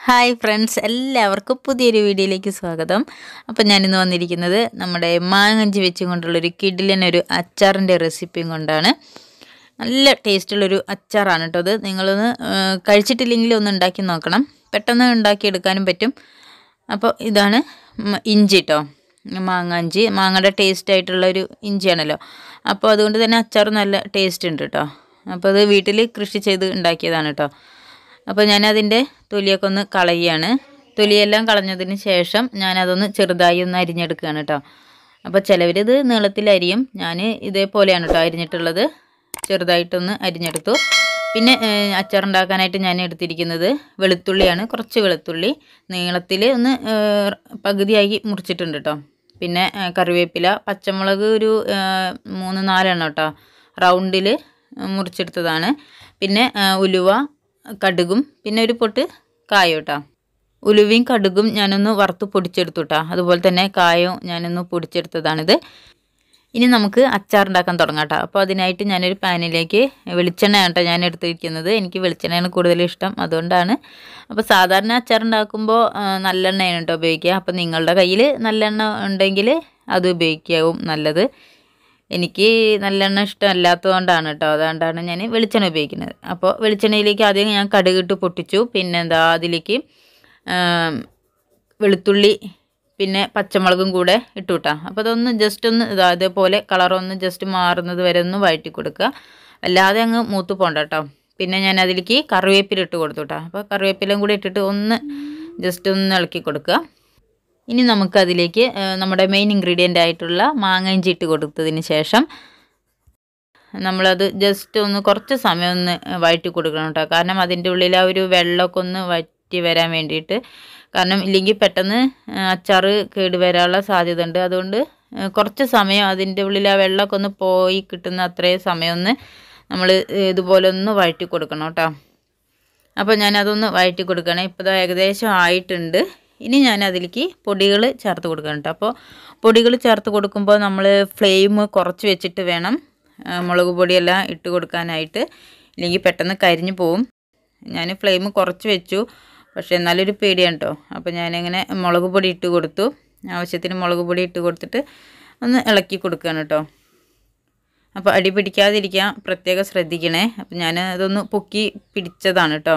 hi friends എല്ലാവർക്കും പുതിയൊരു വീഡിയോയിലേക്ക് സ്വാഗതം അപ്പം ഞാനിന്ന് വന്നിരിക്കുന്നത് നമ്മുടെ മാങ്ങഞ്ചി വെച്ചും കൊണ്ടുള്ളൊരു കിഡിലിനൊരു അച്ചാറിൻ്റെ റെസിപ്പിയും കൊണ്ടാണ് നല്ല ടേസ്റ്റുള്ളൊരു അച്ചാറാണ് കേട്ടോ അത് നിങ്ങളൊന്ന് ആ, കഴിച്ചിട്ടില്ലെങ്കിൽ ഒന്ന് ഉണ്ടാക്കി നോക്കണം പെട്ടെന്ന് ഉണ്ടാക്കിയെടുക്കാനും പറ്റും അപ്പോൾ ഇതാണ് മ- ഇഞ്ചി കേട്ടോ മാങ്ങാഞ്ചി മാങ്ങയുടെ ടേസ്റ്റ് ആയിട്ടുള്ള ഒരു ഇഞ്ചിയാണല്ലോ അപ്പോൾ അതുകൊണ്ട് തന്നെ അച്ചാർ നല്ല ടേസ്റ്റ് ഉണ്ട് കേട്ടോ അപ്പോൾ അത് വീട്ടിൽ കൃഷി ചെയ്ത് ഉണ്ടാക്കിയതാണ് കേട്ടോ അപ്പോൾ ഞാനതിൻ്റെ തൊലിയൊക്കെ ഒന്ന് കളയുകയാണ് തൊലിയെല്ലാം കളഞ്ഞതിന് ശേഷം ഞാനതൊന്ന് ചെറുതായി ഒന്ന് അരിഞ്ഞെടുക്കുകയാണ് കേട്ടോ അപ്പോൾ ചിലവരിത് നീളത്തിലരിയും ഞാൻ ഇതേപോലെയാണ് കേട്ടോ അരിഞ്ഞിട്ടുള്ളത് ചെറുതായിട്ടൊന്ന് അരിഞ്ഞെടുത്തു പിന്നെ ഏഹ്, അച്ചാറുണ്ടാക്കാനായിട്ട് ഞാൻ എടുത്തിരിക്കുന്നത് വെളുത്തുള്ളിയാണ് കുറച്ച് വെളുത്തുള്ളി നീളത്തിൽ ഒന്ന് ഏഹ്, പകുതിയാക്കി മുറിച്ചിട്ടുണ്ട് കേട്ടോ പിന്നെ ഏഹ്, കറിവേപ്പില പച്ചമുളക് ഒരു ഏഹ്, മൂന്ന് നാലെണ്ണം കേട്ടോ റൗണ്ടിൽ മുറിച്ചെടുത്തതാണ് പിന്നെ ഏഹ്, ഉലുവ കടുകും പിന്നെ ഒരു പൊട്ട് കായും കേട്ടോ ഉലുവയും കടുകും ഞാനൊന്ന് വറുത്ത് പൊടിച്ചെടുത്തു കേട്ടോ അതുപോലെ തന്നെ കായവും ഞാനൊന്ന് പൊടിച്ചെടുത്തതാണിത് ഇനി നമുക്ക് അച്ചാർ ഉണ്ടാക്കാൻ തുടങ്ങാം കേട്ടോ അപ്പോൾ അതിനായിട്ട് ഞാനൊരു പാനിലേക്ക് വെളിച്ചെണ്ണയാണ് കേട്ടോ ഞാൻ എടുത്തിരിക്കുന്നത് എനിക്ക് വെളിച്ചെണ്ണയാണ് കൂടുതൽ ഇഷ്ടം അതുകൊണ്ടാണ് അപ്പോൾ സാധാരണ അച്ചാർ ഉണ്ടാക്കുമ്പോൾ ആ, നല്ലെണ്ണയാണ് കേട്ടോ ഉപയോഗിക്കുക അപ്പോൾ നിങ്ങളുടെ കയ്യിൽ നല്ലെണ്ണ ഉണ്ടെങ്കിൽ അത് ഉപയോഗിക്കാവും നല്ലത് എനിക്ക് നല്ലെണ്ണ ഇഷ്ടമല്ലാത്തതുകൊണ്ടാണ് കേട്ടോ അതുകൊണ്ടാണ് ഞാൻ വെളിച്ചെണ്ണ ഉപയോഗിക്കുന്നത് അപ്പോൾ വെളിച്ചെണ്ണയിലേക്ക് ആദ്യം ഞാൻ കടുകിട്ട് പൊട്ടിച്ചു പിന്നെ എന്താ അതിലേക്ക് ആം, വെളുത്തുള്ളി പിന്നെ പച്ചമുളകും കൂടെ ഇട്ടു കേട്ടോ അപ്പോൾ അതൊന്ന് ജസ്റ്റ് ഒന്ന് ഇതാ ഇതേപോലെ കളറൊന്ന് ജസ്റ്റ് മാറുന്നത് വരെ ഒന്ന് വഴറ്റി കൊടുക്കുക അല്ലാതെ അങ്ങ് മൂത്ത് പോണ്ട കേട്ടോ പിന്നെ ഞാൻ അതിലേക്ക് കറിവേപ്പില ഇട്ട് കൊടുത്തു കേട്ടോ അപ്പോൾ കറിവേപ്പിലയും കൂടി ഇട്ടിട്ട് ഒന്ന് ജസ്റ്റ് ഒന്ന് ഇളക്കി കൊടുക്കുക ഇനി നമുക്കതിലേക്ക് ഏഹ്, നമ്മുടെ മെയിൻ ഇൻഗ്രീഡിയൻ്റ് ആയിട്ടുള്ള മാങ്ങ ഇഞ്ചി ഇട്ട് കൊടുത്തതിന് ശേഷം നമ്മളത് ജസ്റ്റ് ഒന്ന് കുറച്ച് സമയം ഒന്ന് വഴറ്റി കൊടുക്കണം കേട്ടോ കാരണം അതിൻ്റെ ഉള്ളിൽ ആ ഒരു വെള്ളമൊക്കെ ഒന്ന് വറ്റി വരാൻ വേണ്ടിയിട്ട് കാരണം ഇല്ലെങ്കിൽ പെട്ടെന്ന് അച്ചാർ കേട് വരാനുള്ള സാധ്യത ഉണ്ട് അതുകൊണ്ട് ഏഹ്, കുറച്ച് സമയം അതിൻ്റെ ഉള്ളിൽ ആ വെള്ളമൊക്കെ ഒന്ന് പോയി കിട്ടുന്ന അത്രയും സമയം ഒന്ന് നമ്മൾ ഇതുപോലെ ഒന്ന് വഴറ്റി കൊടുക്കണം കേട്ടോ അപ്പോൾ ഞാനതൊന്ന് വഴറ്റി കൊടുക്കുകയാണ് ഇപ്പോൾ ദാ ഏകദേശം ആയിട്ടുണ്ട് ഇനി ഞാൻ അതിലേക്ക് പൊടികൾ ചേർത്ത് കൊടുക്കണം കേട്ടോ അപ്പോൾ പൊടികൾ ചേർത്ത് കൊടുക്കുമ്പോൾ നമ്മൾ ഫ്ലെയിം കുറച്ച് വെച്ചിട്ട് വേണം ആ, മുളക് പൊടിയെല്ലാം ഇട്ട് കൊടുക്കാനായിട്ട് ഇല്ലെങ്കിൽ പെട്ടെന്ന് കരിഞ്ഞു പോവും ഞാൻ ഫ്ലെയിം കുറച്ച് വെച്ചു പക്ഷേ എന്നാലൊരു പേടിയാണ് കേട്ടോ അപ്പോൾ ഞാനിങ്ങനെ മുളക് പൊടി ഇട്ട് കൊടുത്തു ആവശ്യത്തിന് മുളക് പൊടി ഇട്ട് കൊടുത്തിട്ട് ഒന്ന് ഇളക്കി കൊടുക്കുകയാണ് കേട്ടോ അപ്പോൾ അടി പിടിക്കാതിരിക്കാൻ പ്രത്യേകം ശ്രദ്ധിക്കണേ അപ്പം ഞാൻ അതൊന്ന് പൊക്കി പിടിച്ചതാണ് കേട്ടോ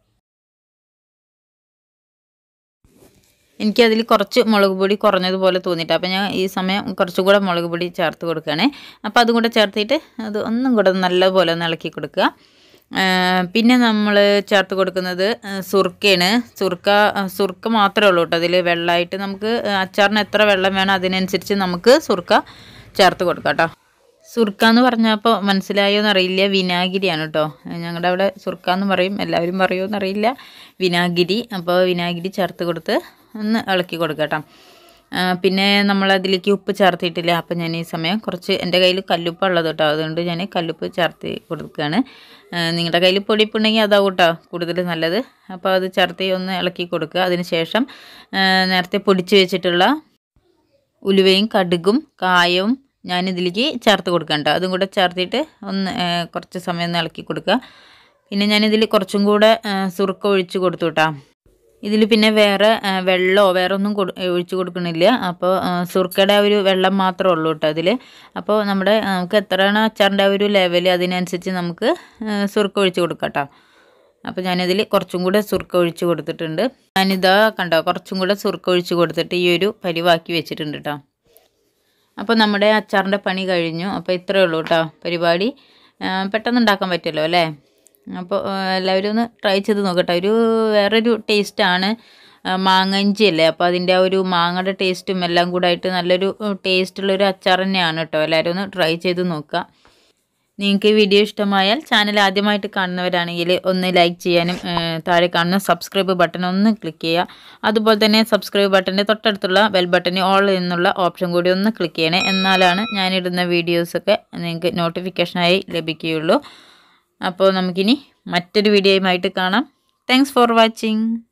എനിക്കതിൽ കുറച്ച് മുളക് പൊടി കുറഞ്ഞതുപോലെ തോന്നിയിട്ട് അപ്പോൾ ഞാൻ ഈ സമയം കുറച്ചും കൂടെ മുളക് പൊടി ചേർത്ത് കൊടുക്കുകയാണേ അപ്പോൾ അതും കൂടെ ചേർത്തിട്ട് അത് ഒന്നും കൂടെ നല്ലപോലെ ഒന്ന് ഇളക്കി കൊടുക്കുക ആ, പിന്നെ നമ്മൾ ചേർത്ത് കൊടുക്കുന്നത് ആ, സുർക്കയാണ് സുർക്ക ആ, സുർക്ക മാത്രമേ ഉള്ളൂ കേട്ടോ അതിൽ വെള്ളമായിട്ട് നമുക്ക് അച്ചാറിന് എത്ര വെള്ളം വേണം അതിനനുസരിച്ച് നമുക്ക് സുർക്ക ചേർത്ത് കൊടുക്കാം കേട്ടോ സുർക്ക എന്ന് പറഞ്ഞപ്പോൾ മനസ്സിലായോ എന്നറിയില്ല വിനാഗിരിയാണ് കേട്ടോ ഞങ്ങളുടെ അവിടെ സുർക്ക എന്ന് പറയും എല്ലാവരും പറയുമോ എന്നറിയില്ല വിനാഗിരി അപ്പോൾ വിനാഗിരി ചേർത്ത് കൊടുത്ത് ഒന്ന് ഇളക്കി കൊടുക്കുക കേട്ടോ ആ, പിന്നെ നമ്മൾ അതിലേക്ക് ഉപ്പ് ചേർത്തിട്ടില്ല അപ്പം ഞാൻ ഈ സമയം കുറച്ച് എൻ്റെ കയ്യിൽ കല്ലുപ്പ് ഉള്ളത് കേട്ടോ അതുകൊണ്ട് ഞാൻ കല്ലുപ്പ് ചേർത്ത് കൊടുക്കുകയാണ് ആ, നിങ്ങളുടെ കയ്യിൽ പൊടിപ്പുണ്ടെങ്കിൽ അതാവും കേട്ടോ കൂടുതൽ നല്ലത് അപ്പോൾ അത് ചേർത്ത് ഒന്ന് ഇളക്കി കൊടുക്കുക അതിന് ശേഷം ആ, നേരത്തെ പൊടിച്ച് വെച്ചിട്ടുള്ള ഉലുവയും കടുകും കായവും ഞാനിതിലേക്ക് ചേർത്ത് കൊടുക്കാം കേട്ടോ അതും കൂടെ ചേർത്തിട്ട് ഒന്ന് ആ, കുറച്ച് സമയം ഒന്ന് ഇളക്കി കൊടുക്കുക പിന്നെ ഞാനിതിൽ കുറച്ചും കൂടെ ആ, സുറുക്ക ഒഴിച്ച് കൊടുത്തു കേട്ടോ ഇതിൽ പിന്നെ വേറെ ആ, വെള്ളമോ വേറെ ഒന്നും കൊടു ഒഴിച്ച് കൊടുക്കണില്ല അപ്പോൾ ആ, സുർക്കയുടെ ആ ഒരു വെള്ളം മാത്രമേ ഉള്ളൂ കേട്ടോ അതിൽ അപ്പോൾ നമ്മുടെ ആ, നമുക്ക് എത്രയാണ് അച്ചാറിൻ്റെ ആ ഒരു ലെവൽ അതിനനുസരിച്ച് നമുക്ക് ആ, സുർക്ക ഒഴിച്ച് കൊടുക്കാം കേട്ടോ അപ്പോൾ ഞാനിതിൽ കുറച്ചും കൂടെ സുർക്ക ഒഴിച്ച് കൊടുത്തിട്ടുണ്ട് ഞാനിതാ കണ്ടോ കുറച്ചും കൂടെ സുർക്ക ഒഴിച്ച് കൊടുത്തിട്ട് ഈ ഒരു പരിവാക്കി വെച്ചിട്ടുണ്ട് കേട്ടോ അപ്പോൾ നമ്മുടെ അച്ചാറിൻ്റെ പണി കഴിഞ്ഞു അപ്പോൾ ഇത്രയേ ഉള്ളൂ കേട്ടോ പരിപാടി ആ, പെട്ടെന്ന് ഉണ്ടാക്കാൻ പറ്റുമല്ലോ അല്ലേ അപ്പോൾ ആ, എല്ലാവരും ഒന്ന് ട്രൈ ചെയ്ത് നോക്കട്ടെ ഒരു വേറൊരു ടേസ്റ്റാണ് മാങ്ങഞ്ചി അല്ലേ അപ്പോൾ അതിൻ്റെ ആ ഒരു മാങ്ങയുടെ ടേസ്റ്റും എല്ലാം കൂടെ ആയിട്ട് നല്ലൊരു ടേസ്റ്റുള്ളൊരു അച്ചാർ തന്നെയാണ് കേട്ടോ എല്ലാവരും ഒന്ന് ട്രൈ ചെയ്ത് നോക്കുക നിങ്ങൾക്ക് ഈ വീഡിയോ ഇഷ്ടമായാൽ ചാനൽ ആദ്യമായിട്ട് കാണുന്നവരാണെങ്കിൽ ഒന്ന് ലൈക്ക് ചെയ്യാനും ഏഹ്, താഴെ കാണുന്ന സബ്സ്ക്രൈബ് ബട്ടൺ ഒന്ന് ക്ലിക്ക് ചെയ്യുക അതുപോലെ തന്നെ സബ്സ്ക്രൈബ് ബട്ടൻ്റെ തൊട്ടടുത്തുള്ള ബെൽ ബട്ടണിൽ ഓൾ എന്നുള്ള ഓപ്ഷൻ കൂടി ഒന്ന് ക്ലിക്ക് ചെയ്യണേ എന്നാലാണ് ഞാനിടുന്ന വീഡിയോസൊക്കെ നിങ്ങൾക്ക് നോട്ടിഫിക്കേഷനായി ലഭിക്കുകയുള്ളൂ അപ്പോൾ നമുക്കിനി മറ്റൊരു വീഡിയോയുമായിട്ട് കാണാം താങ്ക്സ് ഫോർ വാച്ചിങ്